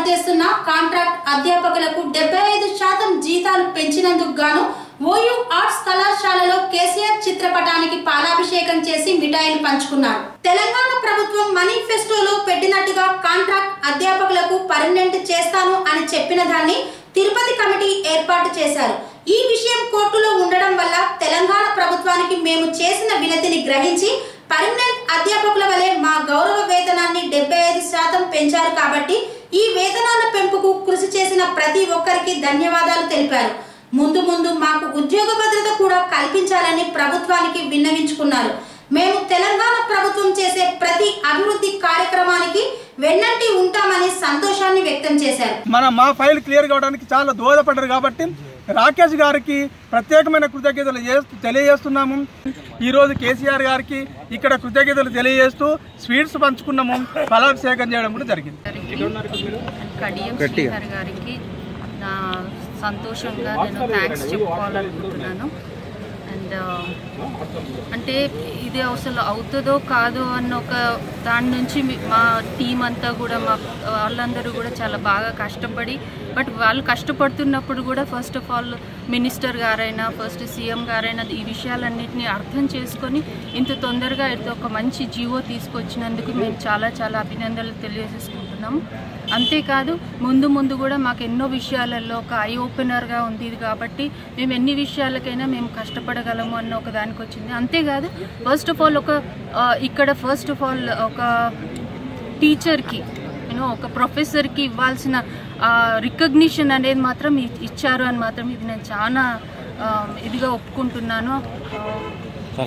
పనిచేస్తున్న కాంట్రాక్ట్ అధ్యాపకులకు డెబ్బై ఐదు శాతం జీతాలు పెంచినందుకు గాను ఓయూ ఆర్ట్స్ కళాశాలలో కేసీఆర్ చిత్రపటానికి పాలాభిషేకం చేసి మిఠాయిలు పంచుకున్నారు తెలంగాణ ప్రభుత్వం మేనిఫెస్టోలో పెట్టినట్టుగా కాంట్రాక్ట్ అధ్యాపకులకు పర్మనెంట్ చేస్తాను అని చెప్పిన దాన్ని తిరుపతి కమిటీ ఏర్పాటు చేశారు ఈ విషయం కోర్టులో ఉండడం వల్ల తెలంగాణ ప్రభుత్వానికి మేము చేసిన వినతిని గ్రహించి పర్మనెంట్ అధ్యాపకుల వలె మా గౌరవ వేతనాన్ని డెబ్బై ఐదు శాతం పెంచారు కాబట్టి ఈ వేతనాల పెంపుకు కృషి చేసిన ప్రతి ఒక్కరికి ధన్యవాదాలు తెలిపారు ముందు ముందు మాకు ఉద్యోగ భద్రత కూడా కల్పించాలని ప్రభుత్వానికి విన్నవించుకున్నారు మేము తెలంగాణ ప్రభుత్వం చేసే ప్రతి అభివృద్ధి కార్యక్రమానికి వెన్నంటి ఉంటామని సంతోషాన్ని వ్యక్తం చేశారు మన మా ఫైల్ క్లియర్ కావడానికి చాలా దోహదపడ్డారు కాబట్టి రాకేష్ గారికి ప్రత్యేకమైన కృతజ్ఞతలు చేస్తూ తెలియజేస్తున్నాము ఈరోజు కేసీఆర్ గారికి ఇక్కడ కృతజ్ఞతలు తెలియజేస్తూ స్వీట్స్ పంచుకున్నాము ఫలాభిషేకం చేయడం కూడా జరిగింది కడియం శ్రీహరి గారికి నా సంతోషంగా నేను థ్యాంక్స్ చెప్పుకోవాలనుకుంటున్నాను అండ్ అంటే ఇది అసలు అవుతుందో కాదో అన్న ఒక దాని నుంచి మీ- మా టీం అంతా కూడా మా వాళ్ళందరూ కూడా చాలా బాగా కష్టపడి బట్ వాళ్ళు కష్టపడుతున్నప్పుడు కూడా ఫస్ట్ ఆఫ్ ఆల్ మినిస్టర్ గారైనా ఫస్ట్ సీఎం గారైనా ఈ విషయాలన్నింటినీ అర్థం చేసుకొని ఇంత తొందరగా అయితే ఒక మంచి జీవో తీసుకొచ్చినందుకు మేము చాలా చాలా అభినందనలు తెలియజేసుకుంటున్నాము అంతేకాదు ముందు ముందు కూడా మాకు ఎన్నో విషయాలలో ఒక ఐ ఓపెనర్గా ఉంది ఇది కాబట్టి మేము ఎన్ని విషయాలకైనా మేము కష్టపడగలము అన్న ఒక దానికి వచ్చింది అంతేకాదు ఫస్ట్ ఆఫ్ ఆల్ ఒక ఆ, ఇక్కడ ఫస్ట్ ఆఫ్ ఆల్ ఒక టీచర్కి యూనో ఒక ప్రొఫెసర్కి ఇవ్వాల్సిన రికగ్నిషన్ అనేది మాత్రం ఇ- ఇచ్చారు అని మాత్రం ఇది నేను చాలా ఆ, ఇదిగా ఒప్పుకుంటున్నాను ఆ,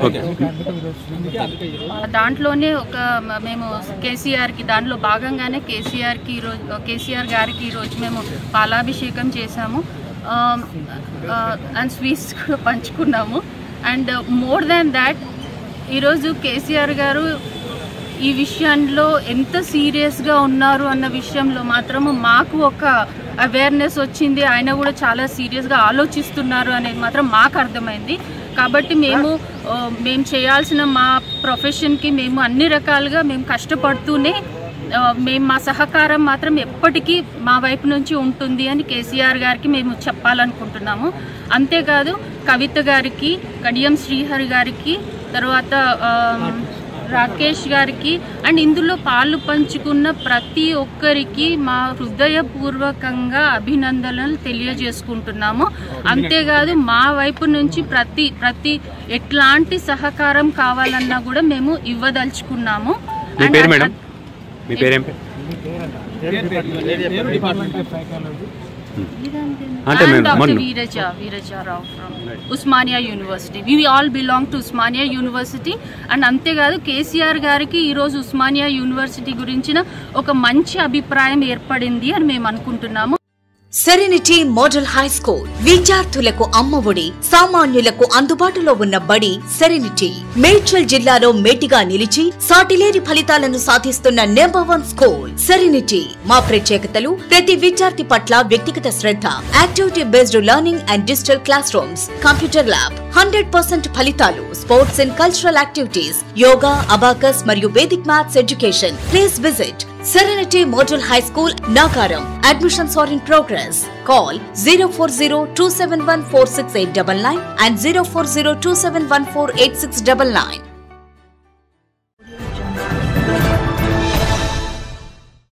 దాంట్లోనే ఒక మ- మేము కేసీఆర్కి దాంట్లో భాగంగానే కేసీఆర్కి ఈరోజు కేసీఆర్ గారికి ఈరోజు మేము పాలాభిషేకం చేశాము అండ్ స్వీట్స్ కూడా పంచుకున్నాము అండ్ మోర్ దాన్ దాట్ ఈరోజు కేసీఆర్ గారు ఈ విషయంలో ఎంత సీరియస్గా ఉన్నారు అన్న విషయంలో మాత్రము మాకు ఒక అవేర్నెస్ వచ్చింది ఆయన కూడా చాలా సీరియస్గా ఆలోచిస్తున్నారు అనేది మాత్రం మాకు అర్థమైంది కాబట్టి మేము ఆ, మేము చేయాల్సిన మా ప్రొఫెషన్కి మేము అన్ని రకాలుగా మేము కష్టపడుతూనే ఆ, మేము మా సహకారం మాత్రం ఎప్పటికీ మా వైపు నుంచి ఉంటుంది అని కేసీఆర్ గారికి మేము చెప్పాలనుకుంటున్నాము అంతేకాదు కవిత గారికి కడియం శ్రీహరి గారికి తర్వాత ఆ, రాకేష్ గారికి అండ్ ఇందులో పాలు పంచుకున్న ప్రతి ఒక్కరికి మా హృదయపూర్వకంగా అభినందనలు తెలియజేసుకుంటున్నాము అంతేకాదు మా వైపు నుంచి ప్రతి ప్రతి ఎట్లాంటి సహకారం కావాలన్నా కూడా మేము ఇవ్వదలుచుకున్నాము మీ And పేరు అ- మేడం మీ పేరేం పేరు అంటే I'm మేము Dr. మొన్న Veeraja, Veeraja Rao from Usmania University. We all belong to Usmania University. And అంతేకాదు కేసీఆర్ గారికి ఈరోజు ఉస్మానియా యూనివర్సిటీ గురించిన ఒక మంచి అభిప్రాయం ఏర్పడింది అని మేము అనుకుంటున్నాము సెరెనిటీ మోడల్ హై స్కూల్ విద్యార్థులకు అమ్మఒడి సామాన్యులకు అందుబాటులో ఉన్న బడి సెరెనిటీ మేడ్చల్ జిల్లాలో మేటిగా నిలిచి సాటిలేని ఫలితాలను సాధిస్తున్న నెంబర్ వన్ స్కూల్ సెరెనిటీ మా ప్రత్యేకతలు ప్రతి విద్యార్థి పట్ల వ్యక్తిగత శ్రద్ధ activity based learning and digital classrooms computer lab hundred percent ఫలితాలు sports and cultural activities yoga abacus మరియు Vedic maths education please visit Serenity Model High School, Nagaram. Admissions are in progress. Call 040 and 040 271 8699.